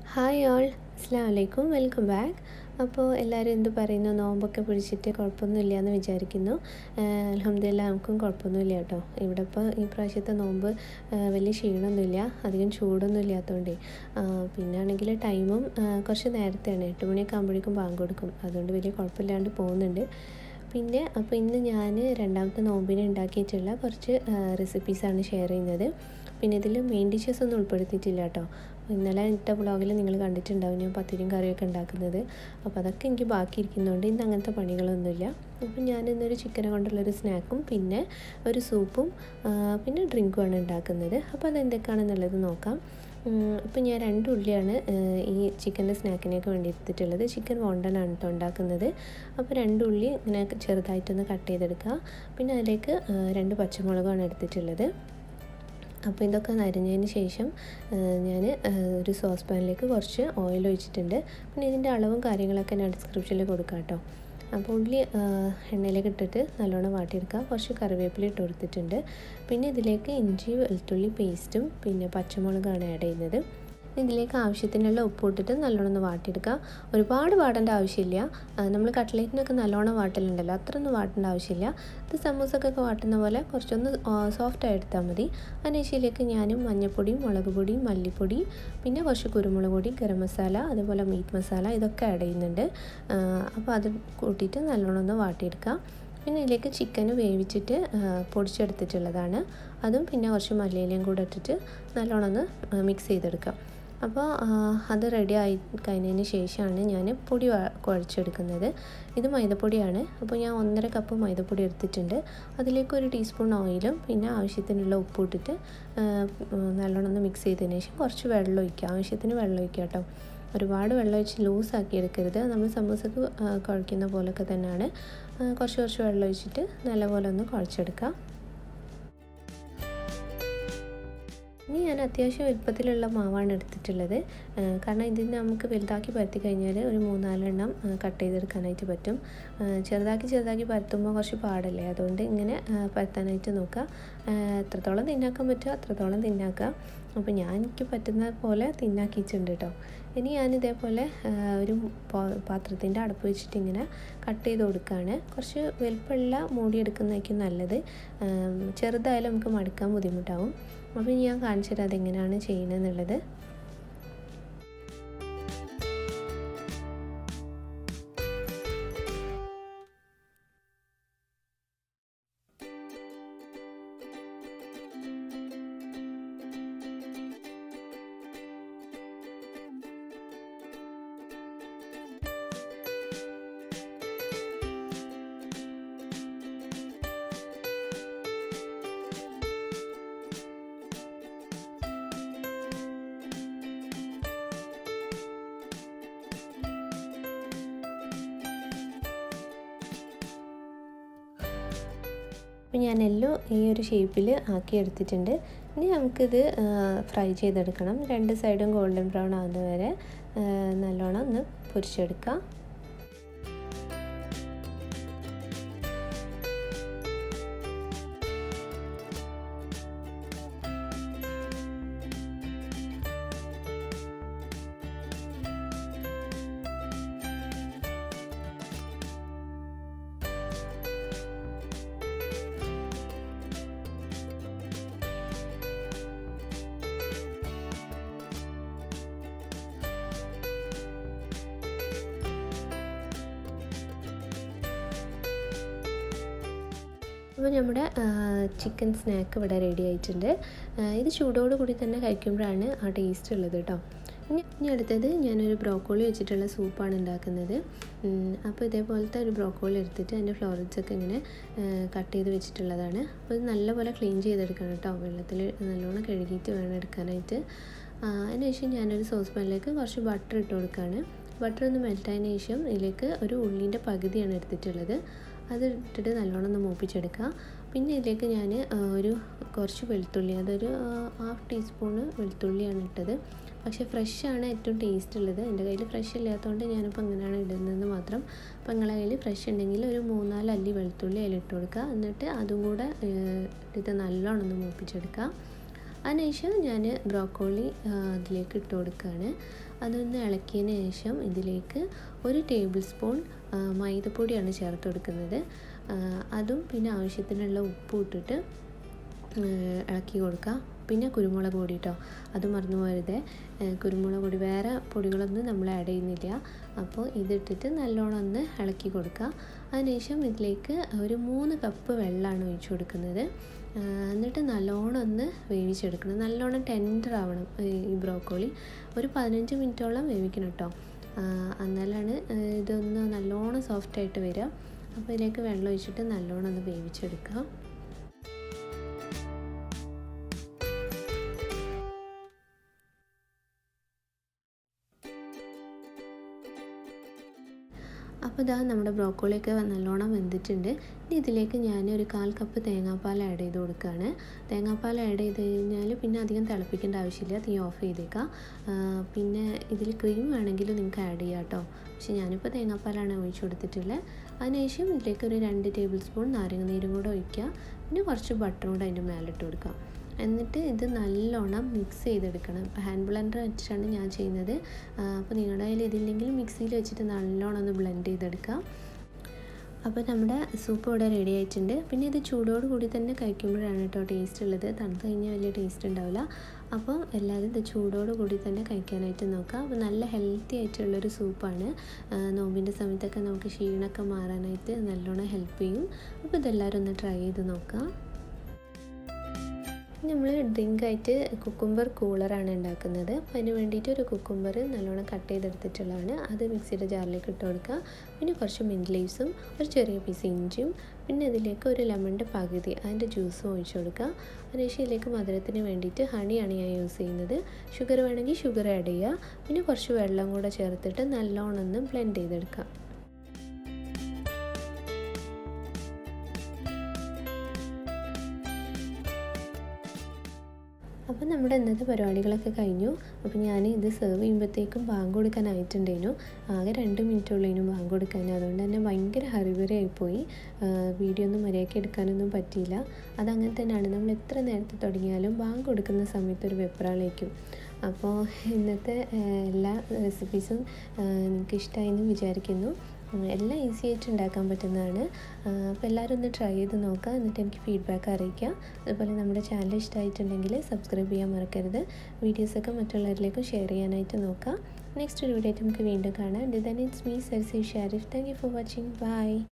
hi all അസ്സാം വലൈക്കും welcome back അപ്പോൾ എല്ലാവരും എന്ത് പറയുന്നു നോമ്പൊക്കെ പിടിച്ചിട്ട് കുഴപ്പമൊന്നുമില്ല എന്ന് വിചാരിക്കുന്നു അലഹമ്മദില്ല നമുക്കും കുഴപ്പമൊന്നുമില്ല കേട്ടോ ഇവിടെ ഇപ്പോൾ ഈ പ്രാവശ്യത്തെ നോമ്പ് വലിയ ക്ഷീണമൊന്നുമില്ല അധികം ചൂടൊന്നും ഇല്ലാത്തതുകൊണ്ടേ പിന്നെ ആണെങ്കിൽ ടൈമും കുറച്ച് നേരത്തെയാണ് എട്ട് മണിയൊക്കെ ആകുമ്പോഴേക്കും ബാങ്ക് കൊടുക്കും അതുകൊണ്ട് വലിയ കുഴപ്പമില്ലാണ്ട് പോകുന്നുണ്ട് പിന്നെ അപ്പോൾ ഇന്ന് ഞാൻ രണ്ടാമത്തെ നോമ്പിന് ഉണ്ടാക്കിയിട്ടുള്ള കുറച്ച് റെസിപ്പീസാണ് ഷെയർ ചെയ്യുന്നത് പിന്നെ ഇതിൽ മെയിൻ ഡിഷസ് ഒന്നും ഉൾപ്പെടുത്തിയിട്ടില്ല കേട്ടോ ഇന്നലെ ഇട്ട വ്ളോഗിൽ നിങ്ങൾ കണ്ടിട്ടുണ്ടാവും ഞാൻ പത്തിരിയും കറിയൊക്കെ ഉണ്ടാക്കുന്നത് അപ്പോൾ അതൊക്കെ എനിക്ക് ബാക്കി ഇരിക്കുന്നതുകൊണ്ട് ഇന്ന് അങ്ങനത്തെ പണികളൊന്നുമില്ല അപ്പം ഞാൻ ഇന്നൊരു ചിക്കനെ കൊണ്ടുള്ളൊരു സ്നാക്കും പിന്നെ ഒരു സൂപ്പും പിന്നെ ഡ്രിങ്കുമാണ് ഉണ്ടാക്കുന്നത് അപ്പോൾ അതെന്തൊക്കെയാണെന്നുള്ളത് നോക്കാം ഇപ്പം ഞാൻ രണ്ട് ഉള്ളിയാണ് ഈ ചിക്കൻ്റെ സ്നാക്കിനൊക്കെ വേണ്ടി എടുത്തിട്ടുള്ളത് ചിക്കൻ വോണ്ടനാണ് കേട്ടോ ഉണ്ടാക്കുന്നത് അപ്പോൾ രണ്ട് ഉള്ളി ഇങ്ങനെ ചെറുതായിട്ടൊന്ന് കട്ട് ചെയ്തെടുക്കുക പിന്നെ അതിലേക്ക് രണ്ട് പച്ചമുളകാണ് എടുത്തിട്ടുള്ളത് അപ്പോൾ ഇതൊക്കെ നരിഞ്ഞതിന് ശേഷം ഞാൻ ഒരു സോസ് പാനിലേക്ക് കുറച്ച് ഓയിൽ ഒഴിച്ചിട്ടുണ്ട് പിന്നെ ഇതിൻ്റെ അളവും കാര്യങ്ങളൊക്കെ ഞാൻ ഡിസ്ക്രിപ്ഷനിൽ കൊടുക്കാം കേട്ടോ അപ്പോൾ ഉള്ളി എണ്ണയിലേക്ക് ഇട്ടിട്ട് നല്ലോണം വാട്ടിയെടുക്കുക കുറച്ച് കറിവേപ്പില ഇട്ട് കൊടുത്തിട്ടുണ്ട് പിന്നെ ഇതിലേക്ക് ഇഞ്ചി വെളുത്തുള്ളി പേസ്റ്റും പിന്നെ പച്ചമുളകാണ് ആഡ് ചെയ്യുന്നത് ഇതിലേക്ക് ആവശ്യത്തിനുള്ള ഉപ്പ് ഇട്ടിട്ട് നല്ലോണം ഒന്ന് വാട്ടിയെടുക്കുക ഒരുപാട് വാടേണ്ട ആവശ്യമില്ല നമ്മൾ കട്ട്ലേറ്റിനൊക്കെ നല്ലോണം വാട്ടലുണ്ടല്ലോ അത്രയൊന്നും വാട്ടേണ്ട ആവശ്യമില്ല ഇത് സമൂസക്കൊക്കെ വാട്ടുന്ന പോലെ കുറച്ചൊന്ന് സോഫ്റ്റ് ആയി എടുത്താൽ മതി അതിനുശേഷിയിലേക്ക് ഞാനും മഞ്ഞൾപ്പൊടിയും മുളക് പൊടിയും മല്ലിപ്പൊടി പിന്നെ കുറച്ച് കുരുമുളക് പൊടി ഗരം മസാല അതുപോലെ മീറ്റ് മസാല ഇതൊക്കെ ആഡ് ചെയ്യുന്നുണ്ട് അപ്പോൾ അത് കൂട്ടിയിട്ട് നല്ലോണം ഒന്ന് വാട്ടിയെടുക്കുക പിന്നെ ഇതിലേക്ക് ചിക്കൻ വേവിച്ചിട്ട് പൊടിച്ചെടുത്തിട്ടുള്ളതാണ് അതും പിന്നെ കുറച്ച് മല്ലിയിലയും കൂടെ ഇട്ടിട്ട് നല്ലോണം ഒന്ന് മിക്സ് ചെയ്തെടുക്കാം അപ്പോൾ അത് റെഡി ആയി കഴിഞ്ഞതിന് ശേഷമാണ് ഞാൻ പൊടി കുഴച്ചെടുക്കുന്നത് ഇത് മൈദപ്പൊടിയാണ് അപ്പോൾ ഞാൻ ഒന്നര കപ്പ് മൈദപ്പൊടി എടുത്തിട്ടുണ്ട് അതിലേക്ക് ഒരു ടീസ്പൂൺ ഓയിലും പിന്നെ ആവശ്യത്തിനുള്ള ഉപ്പ് ഇട്ടിട്ട് നല്ലോണം ഒന്ന് മിക്സ് ചെയ്തതിന് ശേഷം കുറച്ച് വെള്ളം ഒഴിക്കുക ആവശ്യത്തിന് വെള്ളം ഒഴിക്കുക കേട്ടോ ഒരുപാട് വെള്ളം ഒഴിച്ച് ലൂസാക്കി എടുക്കരുത് നമ്മൾ സമൂസക്ക് കുഴക്കുന്ന പോലൊക്കെ തന്നെയാണ് കുറച്ച് കുറച്ച് വെള്ളം ഒഴിച്ചിട്ട് നല്ലപോലെ ഒന്ന് കുഴച്ചെടുക്കുക ഇനി ഞാൻ അത്യാവശ്യം വലുപ്പത്തിലുള്ള മാവാണ് എടുത്തിട്ടുള്ളത് കാരണം ഇതിന് നമുക്ക് വലുതാക്കി പരത്തി കഴിഞ്ഞാൽ ഒരു മൂന്നാലെണ്ണം കട്ട് ചെയ്തെടുക്കാനായിട്ട് പറ്റും ചെറുതാക്കി ചെറുതാക്കി പരത്തുമ്പോൾ കുറച്ച് പാടല്ലേ അതുകൊണ്ട് ഇങ്ങനെ പരത്താനായിട്ട് നോക്കുക എത്രത്തോളം തിന്നാക്കാൻ പറ്റുമോ അത്രത്തോളം തിന്നാക്കുക അപ്പോൾ ഞാൻ എനിക്ക് പറ്റുന്ന പോലെ തിന്നാക്കിയിട്ടുണ്ട് കേട്ടോ ഇനി ഞാൻ ഇതേപോലെ ഒരു പാത്രത്തിൻ്റെ അടപ്പ് വെച്ചിട്ട് ഇങ്ങനെ കട്ട് ചെയ്ത് കൊടുക്കുകയാണ് കുറച്ച് വലുപ്പമുള്ള മൂടി എടുക്കുന്നതായിരിക്കും നല്ലത് ചെറുതായാലും നമുക്ക് മടുക്കാൻ ബുദ്ധിമുട്ടാവും അപ്പോൾ ഞാൻ കാണിച്ചു തരാം അതെങ്ങനെയാണ് ചെയ്യണമെന്നുള്ളത് അപ്പോൾ ഞാൻ എല്ലോ ഈ ഒരു ഷേപ്പിൽ ആക്കി എടുത്തിട്ടുണ്ട് ഇനി നമുക്കിത് ഫ്രൈ ചെയ്തെടുക്കണം രണ്ട് സൈഡും ഗോൾഡൻ ബ്രൗൺ ആകുന്നത് വരെ നല്ലോണം ഒന്ന് പൊരിച്ചെടുക്കുക അപ്പോൾ നമ്മുടെ ചിക്കൻ സ്നാക്ക് ഇവിടെ റെഡി ആയിട്ടുണ്ട് ഇത് ചൂടോട് കൂടി തന്നെ കഴിക്കുമ്പോഴാണ് ആ ടേസ്റ്റ് ഉള്ളത് കേട്ടോ ഇനി ഇനി അടുത്തത് ഞാനൊരു ബ്രോക്കോളി വെച്ചിട്ടുള്ള സൂപ്പാണ് ഉണ്ടാക്കുന്നത് അപ്പോൾ ഇതേപോലത്തെ ഒരു ബ്രോക്കോളി എടുത്തിട്ട് അതിൻ്റെ ഫ്ലോറൻസൊക്കെ ഇങ്ങനെ കട്ട് ചെയ്ത് വെച്ചിട്ടുള്ളതാണ് അപ്പോൾ ഇത് നല്ലപോലെ ക്ലീൻ ചെയ്തെടുക്കണം കേട്ടോ വെള്ളത്തിൽ നല്ലോണം കഴുകിയിട്ട് വേണം എടുക്കാനായിട്ട് അതിനുശേഷം ഞാനൊരു സോസ് പാനിലേക്ക് കുറച്ച് ബട്ടർ ഇട്ട് കൊടുക്കുകയാണ് ബട്ടർ ഒന്ന് മെൽറ്റായതിനു ശേഷം ഇതിലേക്ക് ഒരു ഉള്ളിൻ്റെ പകുതിയാണ് എടുത്തിട്ടുള്ളത് അത് ഇട്ടിട്ട് നല്ലോണം ഒന്ന് മൂപ്പിച്ചെടുക്കുക പിന്നെ ഇതിലേക്ക് ഞാൻ ഒരു കുറച്ച് വെളുത്തുള്ളി അതൊരു ഹാഫ് ടീസ്പൂണ് വെളുത്തുള്ളിയാണ് ഇട്ടത് പക്ഷേ ഫ്രഷാണ് ഏറ്റവും ടേസ്റ്റ് ഉള്ളത് എൻ്റെ കയ്യിൽ ഫ്രഷ് ഇല്ലാത്തതുകൊണ്ട് ഞാനിപ്പോൾ അങ്ങനെയാണ് ഇടുന്നതെന്ന് മാത്രം അപ്പോൾ നിങ്ങളുടെ കയ്യിൽ ഫ്രഷ് ഉണ്ടെങ്കിൽ ഒരു മൂന്നാല് അല്ലി വെളുത്തുള്ളി അതിൽ ഇട്ട് കൊടുക്കുക എന്നിട്ട് അതും കൂടെ ഇത് നല്ലോണം ഒന്ന് മൂപ്പിച്ചെടുക്കുക അതിനുശേഷം ഞാൻ ബ്രോക്കോളി അതിലേക്ക് ഇട്ട് കൊടുക്കുകയാണ് അതൊന്ന് ഇളക്കിയതിന് ശേഷം ഇതിലേക്ക് ഒരു ടേബിൾ സ്പൂൺ മൈദപ്പൊടിയാണ് ചേർത്ത് കൊടുക്കുന്നത് അതും പിന്നെ ആവശ്യത്തിനുള്ള ഉപ്പും ഇട്ടിട്ട് ഇളക്കി കൊടുക്കുക പിന്നെ കുരുമുളക് പൊടി കേട്ടോ അത് മറന്നു പോകരുത് കുരുമുളക് പൊടി വേറെ പൊടികളൊന്നും നമ്മൾ ആഡ് ചെയ്യുന്നില്ല അപ്പോൾ ഇതിട്ടിട്ട് നല്ലോണം ഒന്ന് ഇളക്കി കൊടുക്കുക അതിനുശേഷം ഇതിലേക്ക് ഒരു മൂന്ന് കപ്പ് വെള്ളമാണ് ഒഴിച്ചു കൊടുക്കുന്നത് എന്നിട്ട് നല്ലോണം ഒന്ന് വേവിച്ചെടുക്കണം നല്ലോണം ടെൻഡർ ആവണം ഈ ബ്രോക്കോളി ഒരു പതിനഞ്ച് മിനിറ്റോളം വേവിക്കണം കേട്ടോ എന്നാലാണ് ഇതൊന്ന് നല്ലോണം സോഫ്റ്റായിട്ട് വരിക അപ്പോൾ ഇതിലേക്ക് വെള്ളം ഒഴിച്ചിട്ട് നല്ലോണം ഒന്ന് വേവിച്ചെടുക്കുക അപ്പോൾ ഇതാ നമ്മുടെ ബ്രോക്കോളിയൊക്കെ നല്ലോണം വെന്തിട്ടുണ്ട് ഇനി ഇതിലേക്ക് ഞാൻ ഒരു കാൽ കപ്പ് തേങ്ങാപ്പാൽ ആഡ് ചെയ്ത് കൊടുക്കുകയാണ് തേങ്ങാപ്പാൽ ആഡ് ചെയ്ത് കഴിഞ്ഞാൽ പിന്നെ അധികം തിളപ്പിക്കേണ്ട ആവശ്യമില്ല തീ ഓഫ് ചെയ്തേക്കാം പിന്നെ ഇതിൽ ക്രീം വേണമെങ്കിൽ നിങ്ങൾക്ക് ആഡ് ചെയ്യാം കേട്ടോ പക്ഷേ ഞാനിപ്പോൾ തേങ്ങാപ്പാലാണ് ഒഴിച്ചു കൊടുത്തിട്ടുള്ളത് അതിനുശേഷം ഇതിലേക്ക് ഒരു രണ്ട് ടേബിൾ സ്പൂൺ നാരങ്ങ നീരും കൂടെ ഒഴിക്കുക പിന്നെ കുറച്ച് ബട്ടറും കൂടെ അതിൻ്റെ മേലിട്ട് കൊടുക്കാം എന്നിട്ട് ഇത് നല്ലോണം മിക്സ് ചെയ്തെടുക്കണം ഹാൻഡ് ബ്ലെൻഡർ വെച്ചിട്ടാണ് ഞാൻ ചെയ്യുന്നത് അപ്പോൾ നിങ്ങളുടെ കയ്യിൽ ഇതില്ലെങ്കിൽ മിക്സിയിൽ വെച്ചിട്ട് നല്ലോണം ഒന്ന് ബ്ലെൻഡ് ചെയ്തെടുക്കാം അപ്പോൾ നമ്മുടെ സൂപ്പ് ഇവിടെ റെഡി ആയിട്ടുണ്ട് പിന്നെ ഇത് ചൂടോട് കൂടി തന്നെ കഴിക്കുമ്പോഴാണ് കേട്ടോ ടേസ്റ്റ് ഉള്ളത് തണുത്ത് കഴിഞ്ഞാൽ വലിയ ടേസ്റ്റ് ഉണ്ടാവില്ല അപ്പോൾ എല്ലാവരും ഇത് ചൂടോട് കൂടി തന്നെ കഴിക്കാനായിട്ട് നോക്കുക അപ്പോൾ നല്ല ഹെൽത്തി ആയിട്ടുള്ളൊരു സൂപ്പാണ് നോമ്പിൻ്റെ സമയത്തൊക്കെ നമുക്ക് ക്ഷീണമൊക്കെ മാറാനായിട്ട് നല്ലോണം ഹെൽപ്പ് ചെയ്യും അപ്പോൾ ഇതെല്ലാവരും ഒന്ന് ട്രൈ ചെയ്ത് നോക്കുക നമ്മൾ ഡ്രിങ്ക് ആയിട്ട് കുക്കുംബർ കൂളറാണ് ഉണ്ടാക്കുന്നത് അപ്പോൾ അതിന് വേണ്ടിയിട്ട് ഒരു കുക്കുംബർ നല്ലോണം കട്ട് ചെയ്തെടുത്തിട്ടുള്ളതാണ് അത് മിക്സിയുടെ ജാറിലേക്ക് ഇട്ട് കൊടുക്കുക പിന്നെ കുറച്ച് മിൻറ്റ് ലീവ്സും ഒരു ചെറിയ പീസ് ഇഞ്ചിയും പിന്നെ ഇതിലേക്ക് ഒരു ലെമണിൻ്റെ പകുതി അതിൻ്റെ ജ്യൂസും ഒഴിച്ചു കൊടുക്കുക അതിനുശേഷം ഇതിലേക്ക് മധുരത്തിന് വേണ്ടിയിട്ട് ഹണിയാണ് ഞാൻ യൂസ് ചെയ്യുന്നത് ഷുഗർ വേണമെങ്കിൽ ഷുഗർ ആഡ് ചെയ്യുക പിന്നെ കുറച്ച് വെള്ളം കൂടെ ചേർത്തിട്ട് നല്ലോണം ഒന്ന് ബ്ലെൻഡ് ചെയ്തെടുക്കുക അപ്പോൾ നമ്മുടെ ഇന്നത്തെ പരിപാടികളൊക്കെ കഴിഞ്ഞു അപ്പോൾ ഞാൻ ഇത് സെർവ് ചെയ്യുമ്പോഴത്തേക്കും ബാങ്ക് കൊടുക്കാനായിട്ടുണ്ടേനു ആകെ രണ്ട് മിനിറ്റ് ഉള്ളതിനും ബാങ്ക് കൊടുക്കാൻ അതുകൊണ്ട് തന്നെ ഭയങ്കര ഹറിബറി ആയിപ്പോയി വീഡിയോ ഒന്നും മര്യാദയ്ക്ക് എടുക്കാനൊന്നും പറ്റിയില്ല അതങ്ങനെ തന്നെയാണ് നമ്മൾ എത്ര നേരത്തെ തുടങ്ങിയാലും ബാങ്ക് കൊടുക്കുന്ന സമയത്ത് ഒരു വെപ്രാളേക്കും അപ്പോൾ ഇന്നത്തെ എല്ലാ റെസിപ്പീസും നിങ്ങൾക്ക് ഇഷ്ടമായി എന്ന് വിചാരിക്കുന്നു എല്ലാം ഈസി ആയിട്ട് ഉണ്ടാക്കാൻ പറ്റുന്നതാണ് അപ്പോൾ എല്ലാവരും ഒന്ന് ട്രൈ ചെയ്ത് നോക്കുക എന്നിട്ട് എനിക്ക് ഫീഡ്ബാക്ക് അറിയിക്കുക അതുപോലെ നമ്മുടെ ചാനൽ ഇഷ്ടമായിട്ടുണ്ടെങ്കിൽ സബ്സ്ക്രൈബ് ചെയ്യാൻ മറക്കരുത് വീഡിയോസൊക്കെ മറ്റുള്ളവരിലേക്കും ഷെയർ ചെയ്യാനായിട്ട് നോക്കുക നെക്സ്റ്റ് ഒരു വീഡിയോ ആയിട്ട് നമുക്ക് വീണ്ടും കാണാം then it's me Sarsi Sharif thank you for watching by